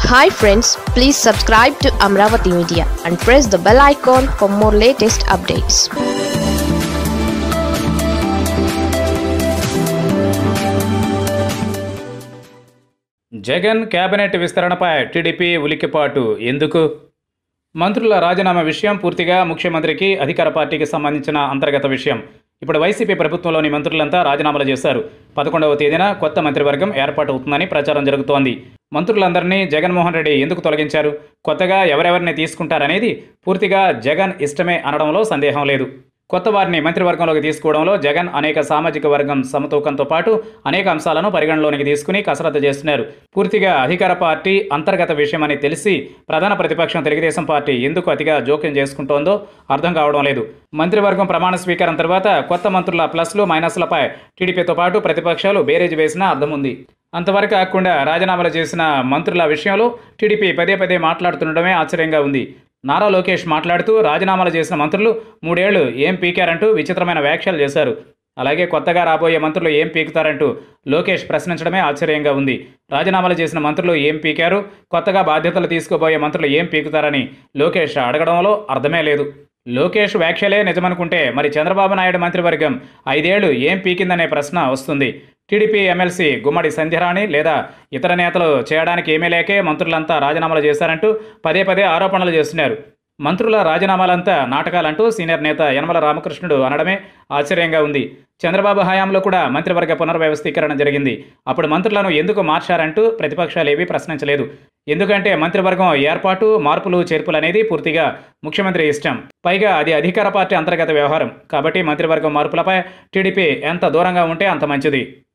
hi friends please subscribe to Amaravati media and press the bell icon for more latest updates Jagan cabinet విస్తరణపై TDP ఉలిక్కిపాటు ఎందుకు మంత్రుల రాజీనామా విషయం పూర్తిగా ముఖ్యమంత్రికి అధికార పార్టీకి సంబంధించిన అంతర్గత విషయం ఇప్పుడు వైసీపీ ప్రభుత్వంలోని మంత్రులంతా రాజీనామాలు చేశారు పదకొండవ తేదీన కొత్త మంత్రివర్గం ఏర్పాటు అవుతుందని ప్రచారం జరుగుతోంది మంత్రులందరినీ జగన్మోహన్ రెడ్డి ఎందుకు తొలగించారు కొత్తగా ఎవరెవరిని తీసుకుంటారనేది పూర్తిగా జగన్ ఇష్టమే అనడంలో సందేహం లేదు కొత్త వారిని మంత్రివర్గంలోకి తీసుకోవడంలో జగన్ అనేక సామాజిక వర్గం సమతూకంతో పాటు అనేక అంశాలను పరిగణలోనికి తీసుకుని కసరత్తు చేస్తున్నారు పూర్తిగా అధికార పార్టీ అంతర్గత విషయమని తెలిసి ప్రధాన ప్రతిపక్షం తెలుగుదేశం పార్టీ ఎందుకు అతిగా జోక్యం చేసుకుంటోందో అర్థం కావడం లేదు మంత్రివర్గం ప్రమాణ స్వీకారం తర్వాత కొత్త మంత్రుల ప్లస్లు మైనస్లపై టీడీపీతో పాటు ప్రతిపక్షాలు బేరేజ్ వేసినా అర్థం ఉంది అంతవరకు కాకుండా రాజీనామాలు చేసిన మంత్రుల విషయంలో టీడీపీ పదే పదే మాట్లాడుతుండడమే ఆశ్చర్యంగా ఉంది నారా లోకేష్ మాట్లాడుతూ రాజీనామాలు చేసిన మంత్రులు మూడేళ్లు ఏం పీకారంటూ విచిత్రమైన వ్యాఖ్యలు చేశారు అలాగే కొత్తగా రాబోయే మంత్రులు ఏం పీకుతారంటూ లోకేష్ ప్రశ్నించడమే ఆశ్చర్యంగా ఉంది రాజీనామాలు చేసిన మంత్రులు ఏం పీకారు కొత్తగా బాధ్యతలు తీసుకోబోయే మంత్రులు ఏం పీకుతారని లోకేష్ అడగడంలో అర్థమే లేదు లోకేష్ వ్యాఖ్యలే నిజమనుకుంటే మరి చంద్రబాబు నాయుడు మంత్రివర్గం ఐదేళ్లు ఏం పీకిందనే ప్రశ్న వస్తుంది టీడీపీ ఎమ్మెల్సీ గుమ్మడి సంధ్యరాణి లేదా ఇతర నేతలు చేయడానికి ఏమీ లేకే మంత్రులంతా రాజీనామాలు చేశారంటూ పదే పదే ఆరోపణలు చేస్తున్నారు మంత్రుల రాజీనామాలంతా నాటకాలంటూ సీనియర్ నేత యనమల రామకృష్ణుడు అనడమే ఆశ్చర్యంగా ఉంది చంద్రబాబు హయాంలో కూడా మంత్రివర్గ పునర్వ్యవస్థీకరణ జరిగింది అప్పుడు మంత్రులను ఎందుకు మార్చారంటూ ప్రతిపక్షాలు ఏవీ ప్రశ్నించలేదు ఎందుకంటే మంత్రివర్గం ఏర్పాటు మార్పులు చేర్పులు అనేది పూర్తిగా ముఖ్యమంత్రి ఇష్టం పైగా అది అధికార పార్టీ అంతర్గత వ్యవహారం కాబట్టి మంత్రివర్గం మార్పులపై టీడీపీ ఎంత దూరంగా ఉంటే అంత మంచిది